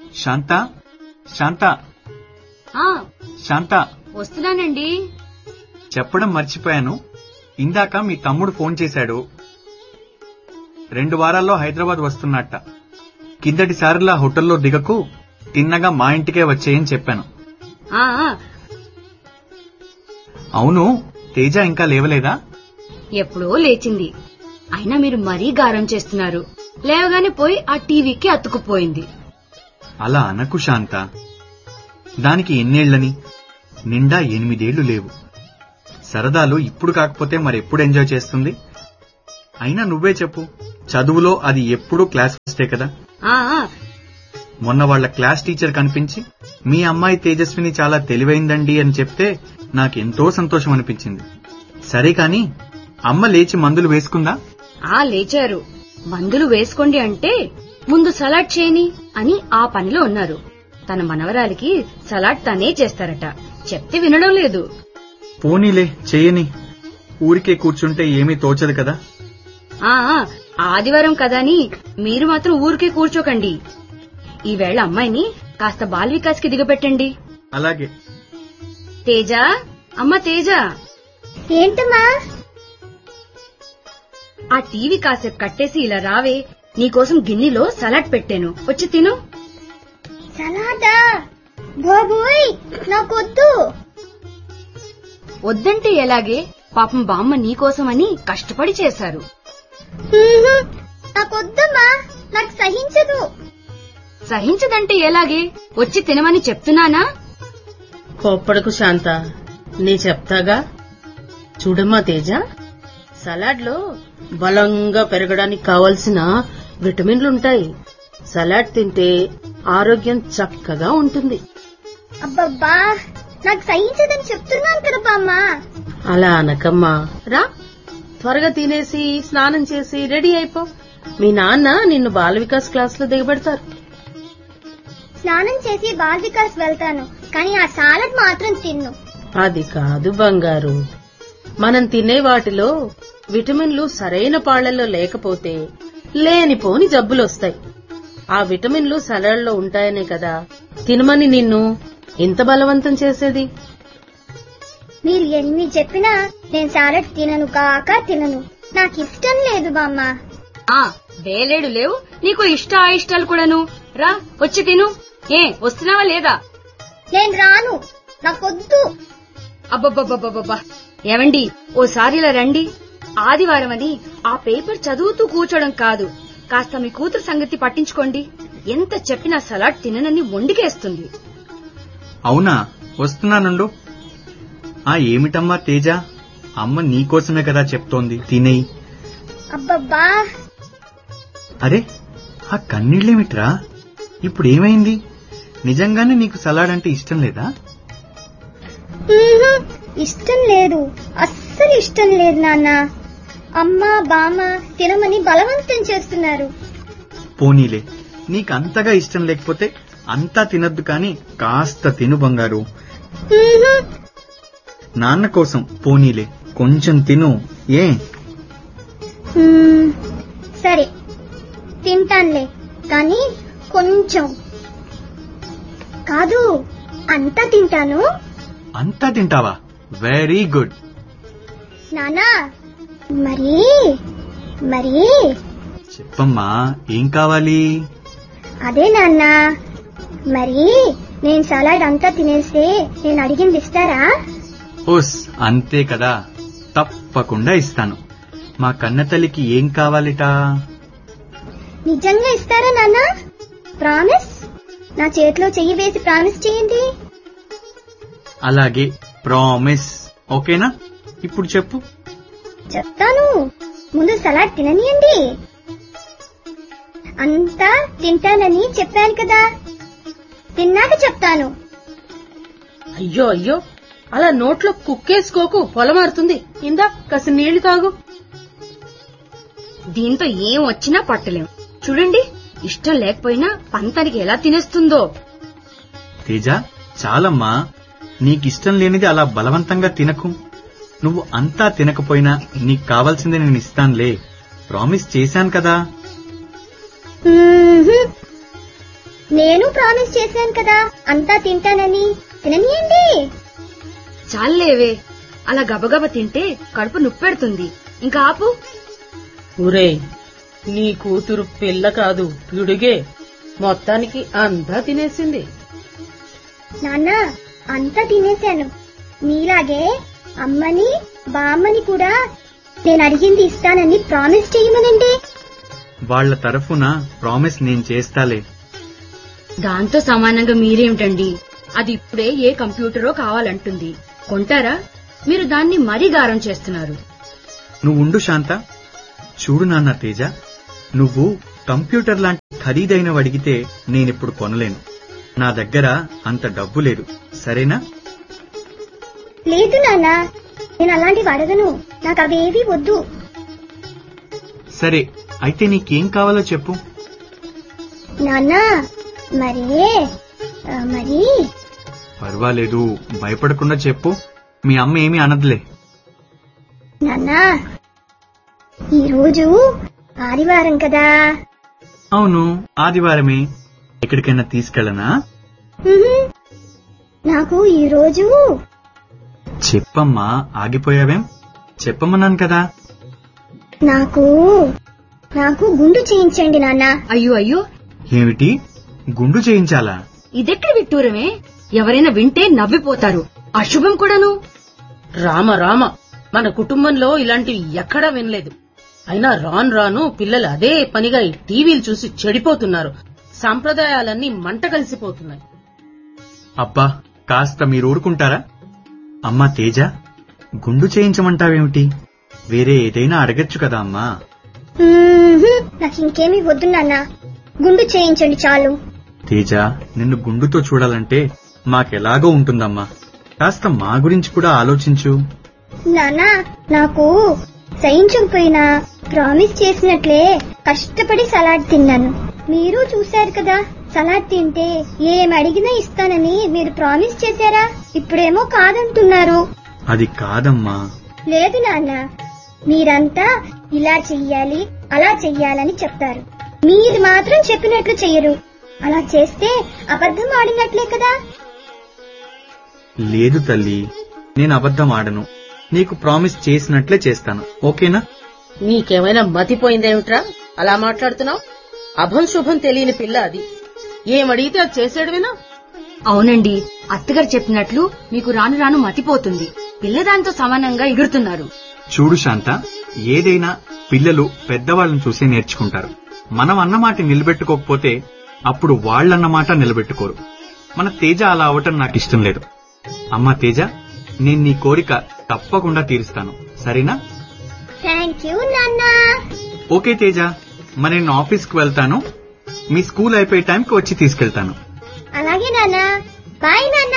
శాంత శాంత ఆ శాంత వస్తున్నానండి చెప్పడం మర్చిపోయాను ఇందాక మీ తమ్ముడు ఫోన్ చేశాడు రెండు వారాల్లో హైదరాబాద్ వస్తున్నట్ట కిందటిసారిలా హోటల్లో దిగకు తిన్నగా మా ఇంటికే వచ్చేయని చెప్పాను ఆ ఆ, అవును తేజ ఇంకా లేవలేదా ఎప్పుడో లేచింది అయినా మీరు మరీ గారం చేస్తున్నారు లేవగానే పోయి ఆ టీవీకి అతుకుపోయింది అలా అనకు శాంత దానికి ఎన్నేళ్లని నిండా ఎనిమిదేళ్లు లేవు సరదాలు ఇప్పుడు కాకపోతే మరెప్పుడు ఎంజాయ్ చేస్తుంది అయినా నువ్వే చెప్పు చదువులో అది ఎప్పుడూ క్లాస్ ఫస్టే కదా ఆ ఆ, మొన్న వాళ్ళ క్లాస్ టీచర్ కనిపించి మీ అమ్మాయి తేజస్విని చాలా తెలివైందండి అని చెప్తే నాకెంతో సంతోషం అనిపించింది సరే కాని అమ్మ లేచి మందులు వేసుకుందా ఆ లేచారు మందులు వేసుకోండి అంటే ముందు సలాడ్ చేయని అని ఆ పనిలో ఉన్నారు తన మనవరాలికి సలాడ్ తనే చేస్తారట చెప్తే వినడం లేదు పోనీలే చేయని ఊరికే కూర్చుంటే ఏమీ తోచదు కదా ఆ ఆ, ఆదివారం కదని మీరు మాత్రం ఊరికే కూర్చోకండి ఈవేళ అమ్మాయిని కాస్త బాల్ వికాస్ కి దిగబెట్టండి అలాగే తేజ అమ్మ తేజ ఏంటమ్మా ఆ టీవీ కాసేపు కట్టేసి ఇలా రావే నీకోసం గిన్నెలో సలాడ్ పెట్టాను వచ్చి తిను సలాదా బాబోయ్ నాకొద్దు వద్దంటే ఎలాగే పాపం బామ్మ నీకోసమని కష్టపడి చేశారు ఉహు, నాకొద్దమ్మా నాకు సహించదు సహించదంటే ఎలాగే వచ్చి తినమని చెప్తున్నానా కోప్పడకు శాంత నీ చెప్తాగా చూడమ్మా తేజ సలాడ్లో బలంగా పెరగడానికి కావలసిన విటమిన్లుంటాయి సలాడ్ తింటే ఆరోగ్యం చక్కగా ఉంటుంది అబ్బబ్బా నాకు సహించదని చెప్తున్నాను కదా బామ్మ అలా అనకమ్మా రా త్వరగా తినేసి స్నానం చేసి రెడీ అయిపో మీ నాన్న నిన్ను బాల వికాస్ క్లాస్ లో దిగబెడతారు స్నానం చేసి బాల్ వికాస్ వెళ్తాను కానీ ఆ సాలడ్ మాత్రం తిన్ను అది కాదు బంగారు మనం తినే వాటిలో విటమిన్లు సరైన పాళ్లలో లేకపోతే లేనిపోని జబ్బులొస్తాయి ఆ విటమిన్లు సలాడ్లో ఉంటాయనే కదా తినమని నిన్ను ఇంత బలవంతం చేసేది మీరు ఎన్ని చెప్పినా నేను సాలడ్ తినను కాక తినను నాకు ఇష్టం లేదు బామ్మ ఆ వేలేడు లేవు నీకు ఇష్ట ఇష్టాలు కూడాను రా వచ్చి తిను ఏ వస్తున్నావా లేదా నేను రాను నాకొద్దు అబ్బబ్బబ్బబ్బబ్బా ఏమండి ఓసారి ఇలా రండి ఆదివారం అని ఆ పేపర్ చదువుతూ కూర్చోడం కాదు కాస్త మీ కూతురు సంగతి పట్టించుకోండి ఎంత చెప్పినా సలాడ్ తిననని మొండికేస్తుంది అవునా వస్తున్నానుండు ఆ ఏమిటమ్మా తేజ అమ్మ నీకోసమే కదా చెప్తోంది తినేయి అబ్బబ్బా అరే ఆ కన్నీళ్ళేమిట్రా ఇప్పుడు ఏమైంది నిజంగానే నీకు సలాడ్ అంటే ఇష్టం లేదా ఉహు, ఇష్టం లేదు అస్సలు ఇష్టం లేదు నాన్న అమ్మ బామ్మ తినమని బలవంతం చేస్తున్నారు పోనీలే నీకు అంతగా ఇష్టం లేకపోతే అంతా తినద్దు కాని కాస్త తిను బంగారు ఉహు, నాన్న కోసం పోనీలే కొంచెం తిను ఏ మ్మ్, సరే తింటానులే కానీ కొంచెం కాదు అంతా తింటాను అంతా తింటావా వెరీ గుడ్ నానా మరి మరి చెప్పమ్మా ఏం కావాలి అదే నాన్న మరి నేను సలాడ్ అంతా తినేస్తే నేను అడిగింది ఇస్తారా ఓస్ అంతే కదా తప్పకుండా ఇస్తాను మా కన్నతల్లికి ఏం కావాలిట నిజంగా ఇస్తారా నాన్న ప్రామిస్ నా చేతిలో చెయ్యి వేసి ప్రామిస్ చేయండి అలాగే ప్రామిస్ ఓకేనా ఇప్పుడు చెప్పు చెప్తాను ముందు సలాడ్ తిననియండి అంతా తింటానని చెప్పాను కదా తిన్నాక చెప్తాను అయ్యో అయ్యో అలా నోట్లో కుక్కేసుకోకు పొలమారుతుంది ఇందా కాసి నీళ్లు తాగు దీంతో ఏం వచ్చినా పట్టలేం చూడండి ఇష్టం లేకపోయినా పంతానికి ఎలా తినేస్తుందో తేజ చాలమ్మా నీకిష్టం లేనిది అలా బలవంతంగా తినకు నువ్వు అంతా తినకపోయినా నీకు కావాల్సింది నేను ఇస్తానులే ప్రామిస్ చేశాను కదా మ్మ్హ్మ్. నేను ప్రామిస్ చేశాను కదా అంతా తింటానని తిననీయండి చాలేవే అలా గబగబ తింటే కడుపు నొప్పెడుతుంది ఇంకా ఆపు ఊరే నీ కూతురు పిల్ల కాదు పిడుగే మొత్తానికి అంతా తినేసింది నాన్న అంతా తినేశాను మీలాగే అమ్మని బామ్మని కూడా నేను అడిగింది ఇస్తానని ప్రామిస్ చేయమనండి వాళ్ళ తరఫున ప్రామిస్ నేను చేస్తాలే దాంతో సమానంగా మీరేమిటండి అది ఇప్పుడే ఏ కంప్యూటరో కావాలంటుంది కొంటారా మీరు దాన్ని మరీ గారం చేస్తున్నారు నువ్వు ఉండు శాంత చూడు నాన్న తేజ నువ్వు కంప్యూటర్ లాంటి ఖరీదైనవి అడిగితే నేనిప్పుడు కొనలేను నా దగ్గర అంత డబ్బు లేదు సరేనా లేదు నాన్న నేను అలాంటివి అడగను నాకు అవేవి వద్దు సరే అయితే నీకేం కావాలో చెప్పు నాన్న మరి ఆ, మరి పర్వాలేదు భయపడకుండా చెప్పు మీ అమ్మ ఏమీ అనదులే నాన్న ఈరోజు ఆదివారం కదా అవును ఆదివారమే ఎక్కడికైనా తీసుకెళ్ళనా ఉహుం. నాకు ఈరోజు చెప్పమ్మా ఆగిపోయావేం చెప్పమన్నాను కదా నాకు నాకు గుండు చేయించండి నాన్న అయ్యో అయ్యో ఏమిటి గుండు చేయించాలా ఇదెక్కడ విట్టూరమే ఎవరైనా వింటే నవ్విపోతారు అశుభం కూడాను రామ రామ మన కుటుంబంలో ఇలాంటివి ఎక్కడా వినలేదు అయినా రాను రాను పిల్లలు అదే పనిగా ఈ టీవీలు చూసి చెడిపోతున్నారు సంప్రదాయాలన్నీ మంట కలిసిపోతున్నాయి అబ్బా కాస్త మీరు ఊరుకుంటారా అమ్మా తేజ గుండు చేయించమంటావేమిటి వేరే ఏదైనా అడగచ్చు కదా అమ్మా ఉహుం. నాకు ఇంకేమీ వద్దు నాన్న గుండు చేయించండి చాలు తేజ నిన్ను గుండుతో చూడాలంటే మాకెలాగో ఉంటుందమ్మా కాస్త మా గురించి కూడా ఆలోచించు నాన్న నాకు చేయించకపోయినా ప్రామిస్ చేసినట్లే కష్టపడి సలాడ్ తిన్నాను మీరు చూశారు కదా సలాడ్ తింటే ఏం అడిగినా ఇస్తానని మీరు ప్రామిస్ చేశారా ఇప్పుడేమో కాదంటున్నారు అది కాదమ్మా లేదు నాన్న మీరంతా ఇలా చెయ్యాలి అలా చెయ్యాలని చెప్తారు మీరు మాత్రం చెప్పినట్లు చెయ్యరు అలా చేస్తే అబద్ధం ఆడినట్లే కదా లేదు తల్లి నేను అబద్ధం ఆడను నీకు ప్రామిస్ చేసినట్లే చేస్తాను ఓకేనా నీకేమైనా మతిపోయిందేమిట్రా అలా మాట్లాడుతున్నావు అభం శుభం తెలియని పిల్ల అది ఏమడిగితే అది చేసాడువేనా అవునండి అత్తగారు చెప్పినట్లు మీకు రాను రాను మతిపోతుంది పిల్లదాంతో సమానంగా ఎగురుతున్నారు చూడు శాంత ఏదైనా పిల్లలు పెద్దవాళ్ళని చూసే నేర్చుకుంటారు మనం అన్నమాట నిలబెట్టుకోకపోతే అప్పుడు వాళ్ళన్నమాట నిలబెట్టుకోరు మన తేజ అలా అవటం నాకు ఇష్టం లేదు అమ్మా తేజ నేను నీ కోరిక తప్పకుండా తీరుస్తాను సరేనా థ్యాంక్ యూ నాన్న ఓకే తేజ మరి నేను ఆఫీస్కి వెళ్తాను మీ స్కూల్ అయిపోయే టైంకి వచ్చి తీసుకెళ్తాను అలాగే నాన్న బాయ్ నాన్న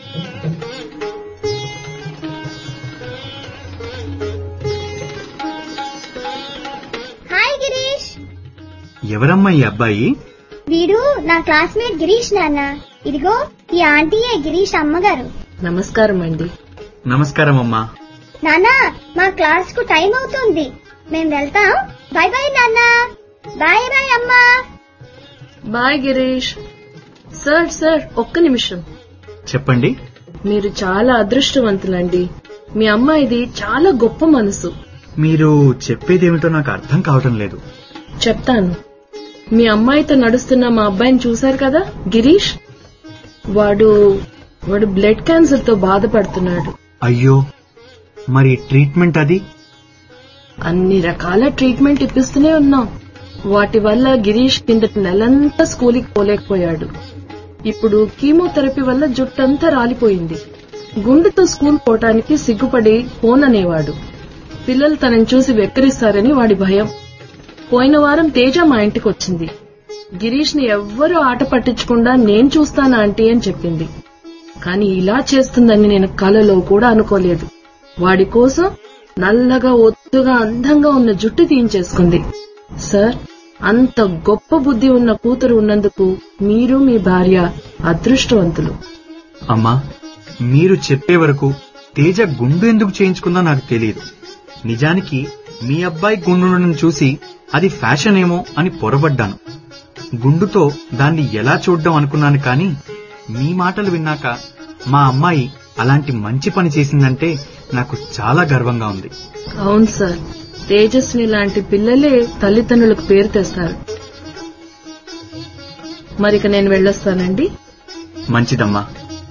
హాయ్ గిరీష్ ఎవరమ్మా ఈ అబ్బాయి వీడు నా క్లాస్మేట్ గిరీష్ నాన్న ఇదిగో ఈ ఆంటీయే గిరీష్ అమ్మగారు నమస్కారం అండి నమస్కారం అమ్మా నాన్న మా క్లాస్ కు టైం అవుతుంది మేం వెళ్తాం బాయ్ బాయ్ నాన్న బాయ్ బాయ్ అమ్మా బాయ్ గిరీష్ సార్ సార్ ఒక్క నిమిషం చెప్పండి మీరు చాలా అదృష్టవంతులండి మీ అమ్మాయిది చాలా గొప్ప మనసు మీరు చెప్పేదేమిటో నాకు అర్థం కావటం లేదు చెప్తాను మీ అమ్మాయితో నడుస్తున్న మా అబ్బాయిని చూశారు కదా గిరీష్ వాడు వాడు బ్లడ్ క్యాన్సర్ తో బాధపడుతున్నాడు అయ్యో మరి ట్రీట్మెంట్ అది అన్ని రకాల ట్రీట్మెంట్ ఇప్పిస్తూనే ఉన్నాం వాటి వల్ల గిరీష్ కిందటి నెలంతా స్కూల్కి పోలేకపోయాడు ఇప్పుడు కీమోథెరపీ వల్ల జుట్టంతా రాలిపోయింది గుండెతో స్కూల్ పోవటానికి సిగ్గుపడి ఫోన్ అనేవాడు పిల్లలు తనని చూసి వెక్కిరిస్తారని వాడి భయం పోయిన వారం తేజ మా ఇంటికి వచ్చింది గిరీష్ ని ఎవ్వరూ ఆట పట్టించకుండా నేను చూస్తాను ఆంటీ అని చెప్పింది కానీ ఇలా చేస్తుందని నేను కలలో కూడా అనుకోలేదు వాడి కోసం నల్లగా ఒత్తుగా అందంగా ఉన్న జుట్టు తీయించేసుకుంది సార్ అంత గొప్ప బుద్ధి ఉన్న కూతురు ఉన్నందుకు మీరు మీ భార్య అదృష్టవంతులు అమ్మా మీరు చెప్పే వరకు తేజ గుండు ఎందుకు చేయించుకుందో నాకు తెలియదు నిజానికి మీ అబ్బాయి గుండును చూసి అది ఫ్యాషన్ ఏమో అని పొరబడ్డాను గుండుతో దాన్ని ఎలా చూడ్డం అనుకున్నాను కానీ మీ మాటలు విన్నాక మా అమ్మాయి అలాంటి మంచి పని చేసిందంటే నాకు చాలా గర్వంగా ఉంది అవును సార్ తేజస్విని లాంటి పిల్లలే తల్లిదండ్రులకు పేరు తెస్తారు మరిక నేను వెళ్ళొస్తానండి మంచిదమ్మా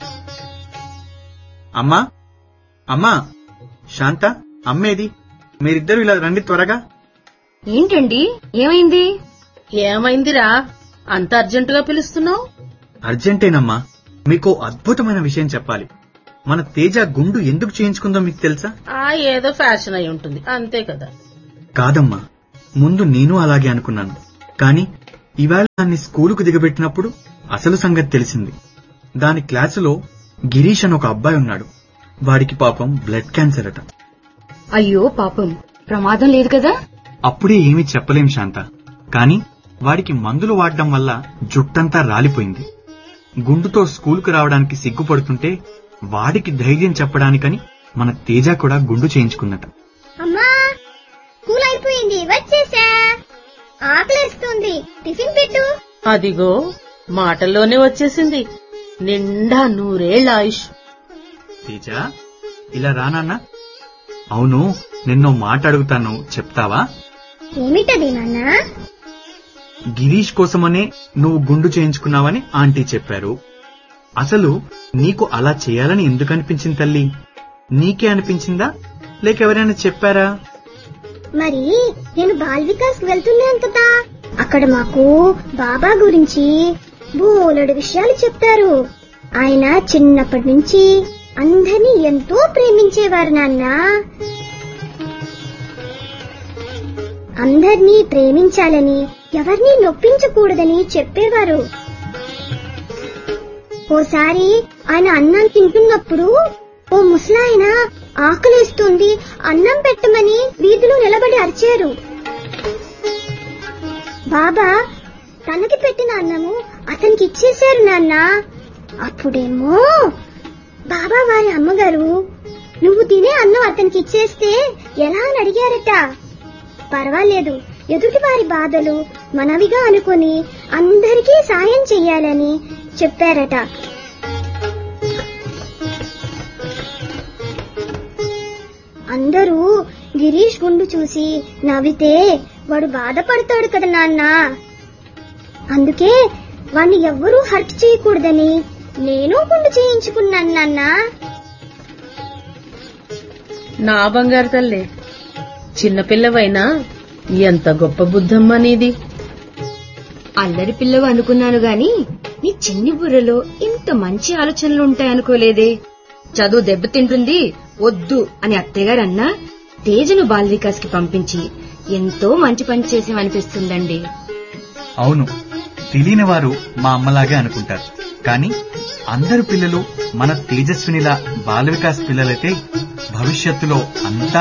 అమ్మా అమ్మా శాంత అమ్మేది మీరిద్దరు ఇలా రండి త్వరగా ఏంటండి ఏమైంది ఏమైందిరా అంత అర్జెంటుగా పిలుస్తున్నావు అర్జెంటేనమ్మా మీకు అద్భుతమైన విషయం చెప్పాలి మన తేజ గుండు ఎందుకు చేయించుకుందో మీకు తెలుసా ఆ ఏదో ఫ్యాషన్ అయి ఉంటుంది అంతే కదా కాదమ్మా ముందు నేను అలాగే అనుకున్నాను కాని ఇవాళ దాన్ని స్కూలుకు దిగబెట్టినప్పుడు అసలు సంగతి తెలిసింది దాని క్లాసులో గిరీష్ అని ఒక అబ్బాయి ఉన్నాడు వాడికి పాపం బ్లడ్ క్యాన్సర్ అట అయ్యో పాపం ప్రమాదం లేదు కదా అప్పుడే ఏమీ చెప్పలేం శాంత కాని వాడికి మందులు వాడడం వల్ల జుట్టంతా రాలిపోయింది గుండుతో స్కూలుకు రావడానికి సిగ్గుపడుతుంటే వాడికి ధైర్యం చెప్పడానికని మన తేజ కూడా గుండు చేయించుకుందట అమ్మా స్కూల్ అయిపోయింది వచ్చేసా ఆకలేస్తుంది టిఫిన్ పెట్టు అదిగో మాటల్లోనే వచ్చేసింది నిండా నూరేళ్ల ఆయుష్ తేజ ఇలా రానన్నా అవును నిన్నో మాట అడుగుతాను చెప్తావా ఏమిటది నాన్న గిరీష్ కోసమనే నువ్వు గుండు చేయించుకున్నావని ఆంటీ చెప్పారు అసలు నీకు అలా చేయాలని ఎందుకు అనిపించింది తల్లి నీకే అనిపించిందా లేక ఎవరైనా చెప్పారా మరి నేను బాల్ వికాస్ వెళ్తున్నాను కదా అక్కడ మాకు బాబా గురించి బోలెడు విషయాలు చెప్తారు ఆయన చిన్నప్పటి నుంచి అందరినీ ఎంతో ప్రేమించేవారు నాన్న అందర్నీ ప్రేమించాలని ఎవరిని నొప్పించకూడదని చెప్పేవారు ఓసారి ఆయన అన్నం తింటున్నప్పుడు ఓ ముసలాయన ఆకలిస్తుంది అన్నం పెట్టమని వీధిలో నిలబడి అరిచారు బాబా తనకి పెట్టిన అన్నము అతనికి ఇచ్చేశారు నాన్న అప్పుడేమో బాబా వారి అమ్మగారు నువ్వు తినే అన్నం అతనికి ఇచ్చేస్తే ఎలా అని అడిగారట పర్వాలేదు ఎదుటి వారి బాధలు మనవిగా అనుకుని అందరికీ సాయం చెయ్యాలని చెప్పారట అందరూ గిరీష్ గుండు చూసి నవ్వితే వాడు బాధపడతాడు కదా నాన్న అందుకే వాణ్ణి ఎవ్వరూ హర్ట్ చేయకూడదని నేను గుండు చేయించుకున్నాను నాన్న నా బంగారు తల్లే చిన్నపిల్లవైనా ఎంత గొప్ప బుద్ధమ్మ నీది అల్లరి పిల్లవు అనుకున్నాను గాని నీ చిన్ని బుర్రలో ఇంత మంచి ఆలోచనలు ఉంటాయనుకోలేదే చదువు దెబ్బతింటుంది వద్దు అని అత్తయ్యగారు అన్నా తేజను బాల్ వికాస్ కి పంపించి ఎంతో మంచి పని చేసామనిపిస్తుందండి అవును తెలియని వారు మా అమ్మలాగే అనుకుంటారు కానీ అందరు పిల్లలు మన తేజస్వినిలా బాల వికాస్ పిల్లలైతే భవిష్యత్తులో అంతా